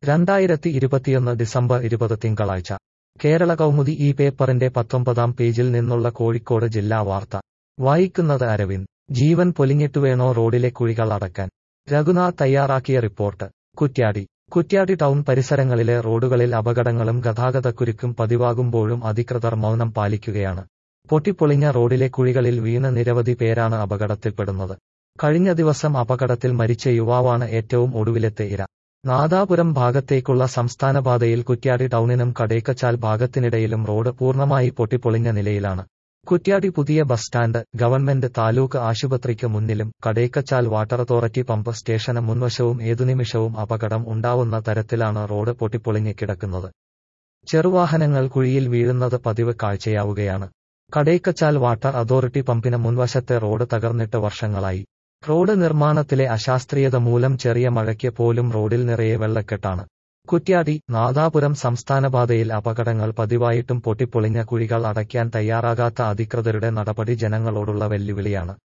രണ്ടായിരത്തി ഇരുപത്തിയൊന്ന് ഡിസംബർ ഇരുപത് തിങ്കളാഴ്ച കേരള കൗമുദി ഈ പേപ്പറിന്റെ പത്തൊമ്പതാം പേജിൽ നിന്നുള്ള കോഴിക്കോട് ജില്ലാ വാർത്ത വായിക്കുന്നത് അരവിന്ദ് ജീവൻ പൊലിഞ്ഞിട്ടു വേണോ റോഡിലെ കുഴികൾ അടക്കാൻ രഘുനാഥ് തയ്യാറാക്കിയ റിപ്പോർട്ട് കുറ്റ്യാടി കുറ്റ്യാടി ടൗൺ പരിസരങ്ങളിലെ റോഡുകളിൽ അപകടങ്ങളും ഗതാഗതക്കുരുക്കും പതിവാകുമ്പോഴും അധികൃതർ മൗനം പാലിക്കുകയാണ് പൊട്ടിപ്പൊളിഞ്ഞ റോഡിലെ കുഴികളിൽ വീണ് നിരവധി പേരാണ് അപകടത്തിൽപ്പെടുന്നത് കഴിഞ്ഞ ദിവസം അപകടത്തിൽ മരിച്ച യുവാവാണ് ഏറ്റവും ഒടുവിലത്തെ ഇര നാദാപുരം ഭാഗത്തേക്കുള്ള സംസ്ഥാനപാതയിൽ കുറ്റ്യാടി ടൗണിനും കടേക്കച്ചാൽ ഭാഗത്തിനിടയിലും റോഡ് പൂർണ്ണമായി പൊട്ടിപ്പൊളിഞ്ഞ നിലയിലാണ് കുറ്റ്യാടി പുതിയ ബസ് സ്റ്റാൻഡ് ഗവൺമെന്റ് താലൂക്ക് ആശുപത്രിക്ക് മുന്നിലും കടേക്കച്ചാൽ വാട്ടർ അതോറിറ്റി പമ്പ് സ്റ്റേഷന് മുൻവശവും ഏതുനിമിഷവും അപകടം ഉണ്ടാവുന്ന തരത്തിലാണ് റോഡ് പൊട്ടിപ്പൊളിഞ്ഞ് കിടക്കുന്നത് ചെറുവാഹനങ്ങൾ കുഴിയിൽ വീഴുന്നത് പതിവ് കാഴ്ചയാവുകയാണ് കടേക്കച്ചാൽ വാട്ടർ അതോറിറ്റി പമ്പിന് മുൻവശത്തെ റോഡ് തകർന്നിട്ട് വർഷങ്ങളായി റോഡ് നിർമ്മാണത്തിലെ അശാസ്ത്രീയത മൂലം ചെറിയ മഴയ്ക്ക് പോലും റോഡിൽ നിറയെ വെള്ളക്കെട്ടാണ് കുറ്റ്യാടി നാദാപുരം സംസ്ഥാനപാതയിൽ അപകടങ്ങൾ പതിവായിട്ടും പൊട്ടിപ്പൊളിഞ്ഞ കുഴികൾ അടയ്ക്കാൻ തയ്യാറാകാത്ത അധികൃതരുടെ നടപടി ജനങ്ങളോടുള്ള വെല്ലുവിളിയാണ്